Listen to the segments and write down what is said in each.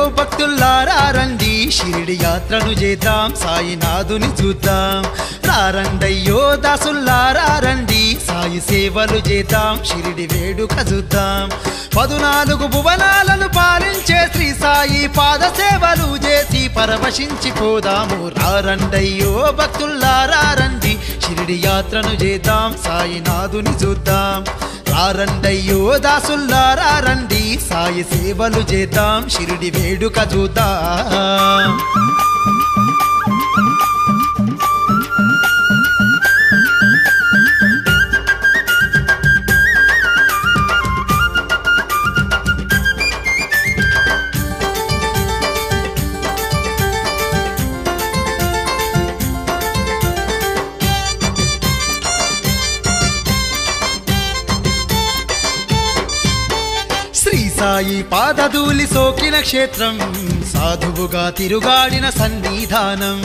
భక్తుల్లారా రండి షిరిడి యాత్రను చేద్దాం సాయినాథుని చూద్దాం రారండయ్యో దాసుల్లారా రండి సాయి సేవలు చేద్దాం షిరిడి వేడుక చూద్దాం పదునాలుగు భువనాలను పాలించే శ్రీ సాయి పాద సేవలు చేసి పరవశించిపోదాము రారండయ్యో భక్తుల్లారా రండి షిరిడి యాత్రను చేద్దాం సాయినాథుని చూద్దాం రారండయ్యో దాసుల్లారా రండి సాయి సేవలు చేద్దాం షిరిడి వేడుక చూద్దాం శ్రీ సాయి పాదధూలి సోకిన క్షేత్రం సాధువుగా తిరుగాడిన సన్నిధానం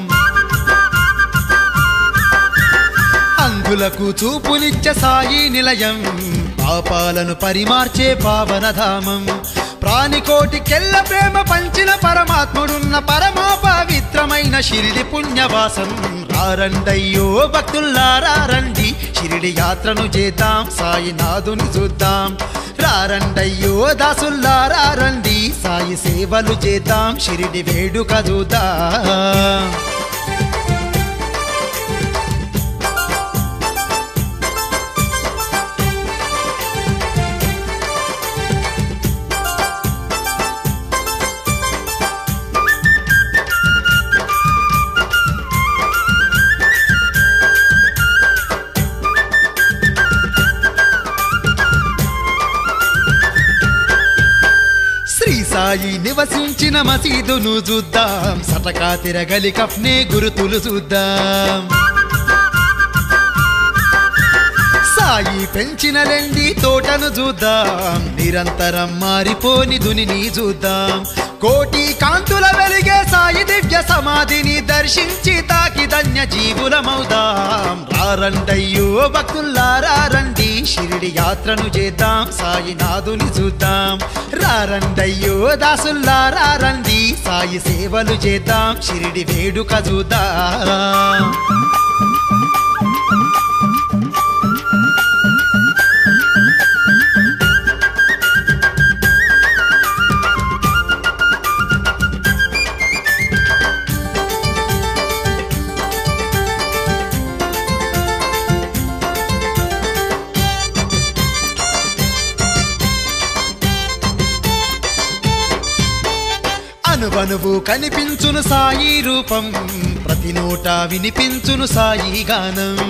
అంధులకు చూపునిచ్చ సాయి నిలయం పాపాలను పరిమార్చే పావనధామం ప్రాణికోటికెల్ల ప్రేమ పంచిన పరమాత్ముడున్న పరమా పవిత్రమైన షిరిడి పుణ్యవాసం రారండయ్యో భక్తుల్లారా రండి షిరిడి యాత్రను చేద్దాం సాయినాథుని చూద్దాం రారండయ్యో దాసుల్లారా రండి సాయి సేవలు చేద్దాం షిరిడి వేడుక చూద్దాం శ్రీ సాయి నివసించిన మసీదును చూద్దాం సటకా తిరగలి కప్నే గురుతులు చూద్దాం సాయి పెంచిన లెండి తోటను చూద్దాం నిరంతరం మారిపోని దునిని చూద్దాం కోటి కాంతుల వెలిగే సాయి దివ్య సమాధిని దర్శించి తాకి ధన్య జీవులమవుదాం రారండయ్యో భక్తుల్లారా రండి షిరిడి యాత్రను చేద్దాం సాయినాథుని చూద్దాం రారండయ్యో దాసుల్లారా రండి సాయి సేవలు చేద్దాం షిరిడి వేడుక చూద్దాం అనువనువు కనిపించును సాయి రూపం ప్రతి నోట వినిపించును సాయి గానం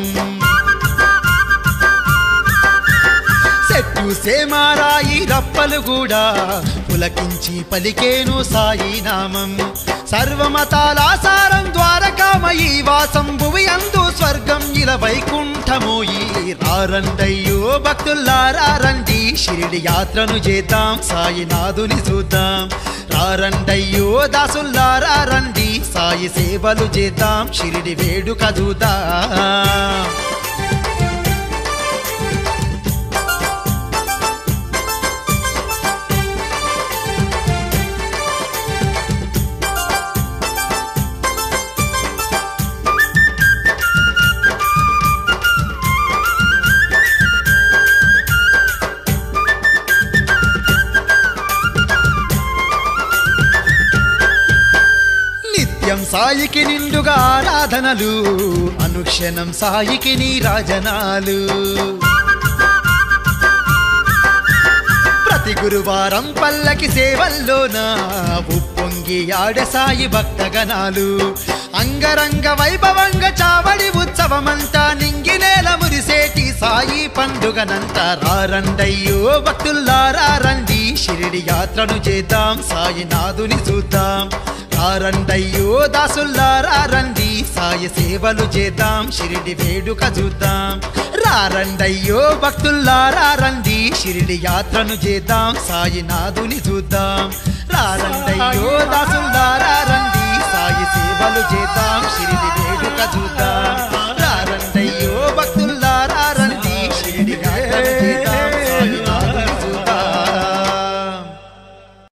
చెట్టు సేమారాయి రప్పలు కూడా పులకించి పలికేను సాయి నామం సర్వమతాల సారం ద్వారకామయీ వాసం భువి అందు స్వర్గం ఇల వైకుంఠమోయి రారండయ్యో భక్తుల్లారా రండి షిరిడి యాత్రను చేద్దాం సాయినాథుని చూద్దాం రారండయ్యో దాసుల్లారా రండి సాయి సేవలు చేద్దాం షిరిడి వేడుక చూద్దాం నిత్యం సాయికి నిండుగా ఆరాధనలు అనుక్షణం సాయికి నీ రాజనాలు ప్రతి గురువారం పల్లకి సేవల్లోన ఉప్పొంగి ఆడ సాయి భక్తగణాలు అంగరంగ వైభవంగా చావడి ఉత్సవమంతా నింగి నేల మురిసేటి సాయి పండుగనంతా రారండయ్యో భక్తుల్లారా రండి షిరిడి యాత్రను చేద్దాం సాయినాథుని చూద్దాం రారండయ్యో దాసుల్లారా రండి సాయి సేవలు చేద్దాం షిరిడి వేడుక చూద్దాం రారండయ్యో భక్తుల్లారా రండి షిరిడి యాత్రను చేద్దాం సాయినాథుని చూద్దాం రారండయ్యో దాసుల్లారా రండి సాయి సేవలు చేద్దాం